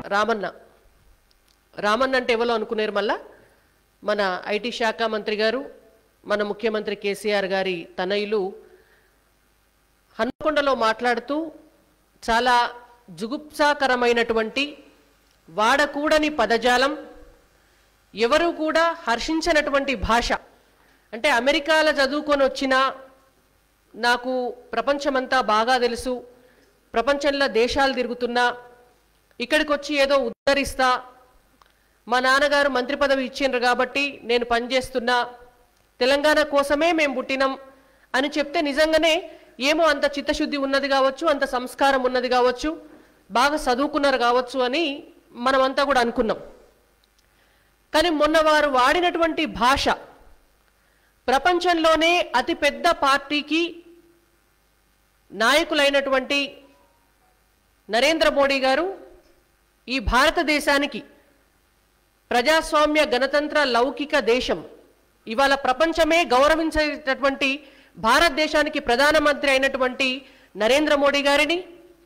రామన్న రామన్న అంటే ఎవరో అనుకున్నారు మళ్ళా మన ఐటీ శాఖ మంత్రి గారు మన ముఖ్యమంత్రి కేసీఆర్ గారి తనయులు హన్మకొండలో మాట్లాడుతూ చాలా జుగుప్సాకరమైనటువంటి వాడకూడని పదజాలం ఎవరు కూడా హర్షించనటువంటి భాష అంటే అమెరికాలో చదువుకొని వచ్చిన నాకు ప్రపంచమంతా బాగా తెలుసు ప్రపంచంలో దేశాలు తిరుగుతున్నా ఇక్కడికి వచ్చి ఏదో ఉద్ధరిస్తా మా నాన్నగారు మంత్రి పదవి ఇచ్చిండ్రు కాబట్టి నేను పనిచేస్తున్నా తెలంగాణ కోసమే మేము పుట్టినాం అని చెప్తే నిజంగానే ఏమో అంత చిత్తశుద్ధి ఉన్నది కావచ్చు అంత సంస్కారం ఉన్నది కావచ్చు బాగా చదువుకున్నారు కావచ్చు అని మనమంతా కూడా అనుకున్నాం కానీ మొన్న వారు వాడినటువంటి భాష ప్రపంచంలోనే అతిపెద్ద పార్టీకి నాయకులైనటువంటి నరేంద్ర మోడీ గారు ఈ భారతదేశానికి ప్రజాస్వామ్య గణతంత్ర లౌకిక దేశం ఇవాళ ప్రపంచమే గౌరవించేటటువంటి భారతదేశానికి ప్రధానమంత్రి అయినటువంటి నరేంద్ర మోడీ గారిని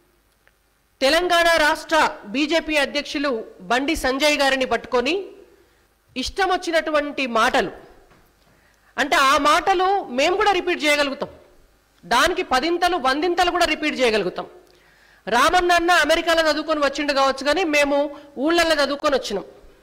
తెలంగాణ రాష్ట్ర బీజేపీ అధ్యక్షులు బండి సంజయ్ గారిని పట్టుకొని ఇష్టం వచ్చినటువంటి మాటలు అంటే ఆ మాటలు మేము కూడా రిపీట్ చేయగలుగుతాం దానికి పదింతలు వందింతలు కూడా రిపీట్ చేయగలుగుతాం రామన్న అన్న అమెరికాలో చదువుకొని వచ్చిండు కావచ్చు కానీ మేము ఊళ్ళల్లో చదువుకొని వచ్చినాం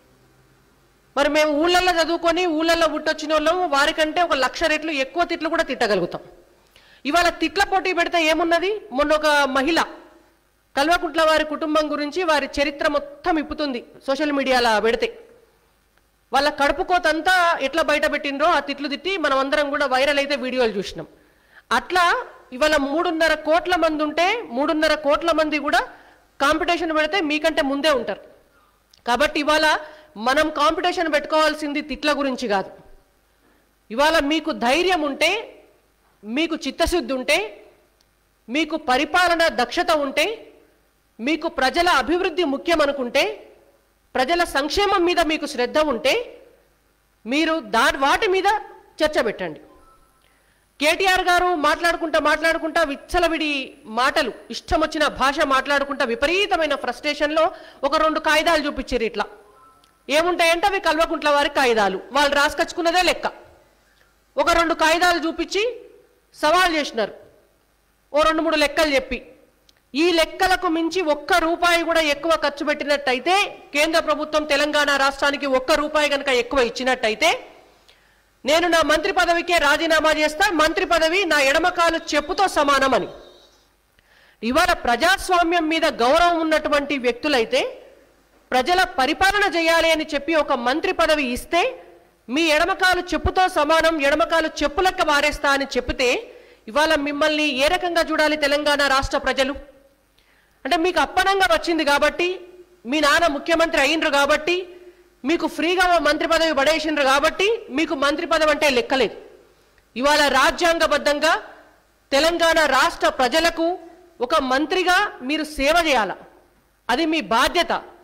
మరి మేము ఊళ్ళల్లో చదువుకొని ఊళ్ళల్లో పుట్టొచ్చిన వాళ్ళం వారికంటే ఒక లక్ష రెట్లు ఎక్కువ తిట్లు కూడా తిట్టగలుగుతాం ఇవాళ తిట్ల పోటీ పెడితే ఏమున్నది మొన్న ఒక మహిళ కల్వకుంట్ల వారి కుటుంబం గురించి వారి చరిత్ర మొత్తం ఇప్పుతుంది సోషల్ మీడియాలో పెడితే వాళ్ళ కడుపు కోతంతా ఎట్లా బయట పెట్టిండ్రో ఆ తిట్లు తిట్టి మనం అందరం కూడా వైరల్ అయితే వీడియోలు చూసినాం అట్లా ఇవాళ మూడున్నర కోట్ల మంది ఉంటే మూడున్నర కోట్ల మంది కూడా కాంపిటీషన్ పెడితే మీకంటే ముందే ఉంటారు కాబట్టి ఇవాళ మనం కాంపిటీషన్ పెట్టుకోవాల్సింది తిట్ల గురించి కాదు ఇవాళ మీకు ధైర్యం ఉంటే మీకు చిత్తశుద్ధి ఉంటే మీకు పరిపాలన దక్షత ఉంటే మీకు ప్రజల అభివృద్ధి ముఖ్యం అనుకుంటే ప్రజల సంక్షేమం మీద మీకు శ్రద్ధ ఉంటే మీరు దా వాటి మీద చర్చ పెట్టండి కేటీఆర్ గారు మాట్లాడుకుంటా మాట్లాడుకుంటా విచ్చలవిడి మాటలు ఇష్టం వచ్చిన భాష మాట్లాడుకుంటా విపరీతమైన ఫ్రస్ట్రేషన్లో ఒక రెండు కాగితాలు చూపించారు ఇట్లా ఏముంటాయంటే అవి కల్వకుంట్ల వారి కాగితాలు వాళ్ళు రాసుకొచ్చుకున్నదే లెక్క ఒక రెండు కాగితాలు చూపించి సవాల్ చేసినారు ఓ రెండు మూడు లెక్కలు చెప్పి ఈ లెక్కలకు మించి ఒక్క రూపాయి కూడా ఎక్కువ ఖర్చు పెట్టినట్టయితే కేంద్ర ప్రభుత్వం తెలంగాణ రాష్ట్రానికి ఒక్క రూపాయి కనుక ఎక్కువ ఇచ్చినట్టయితే నేను నా మంత్రి పదవికే రాజీనామా చేస్తా మంత్రి పదవి నా ఎడమకాలు చెప్పుతో సమానమని ఇవాళ ప్రజాస్వామ్యం మీద గౌరవం ఉన్నటువంటి వ్యక్తులైతే ప్రజల పరిపాలన చేయాలి అని చెప్పి ఒక మంత్రి పదవి ఇస్తే మీ ఎడమకాలు చెప్పుతో సమానం ఎడమకాలు చెప్పు లెక్క మారేస్తా అని చెప్తే ఇవాళ మిమ్మల్ని ఏ రకంగా చూడాలి తెలంగాణ రాష్ట్ర ప్రజలు అంటే మీకు అప్పనంగా వచ్చింది కాబట్టి మీ నాన్న ముఖ్యమంత్రి అయినరు కాబట్టి మీకు ఫ్రీగా ఓ మంత్రి పదవి పడేసిండ్రు కాబట్టి మీకు మంత్రి పదవి అంటే లెక్కలేదు ఇవాళ రాజ్యాంగబద్ధంగా తెలంగాణ రాష్ట్ర ప్రజలకు ఒక మంత్రిగా మీరు సేవ చేయాల అది మీ బాధ్యత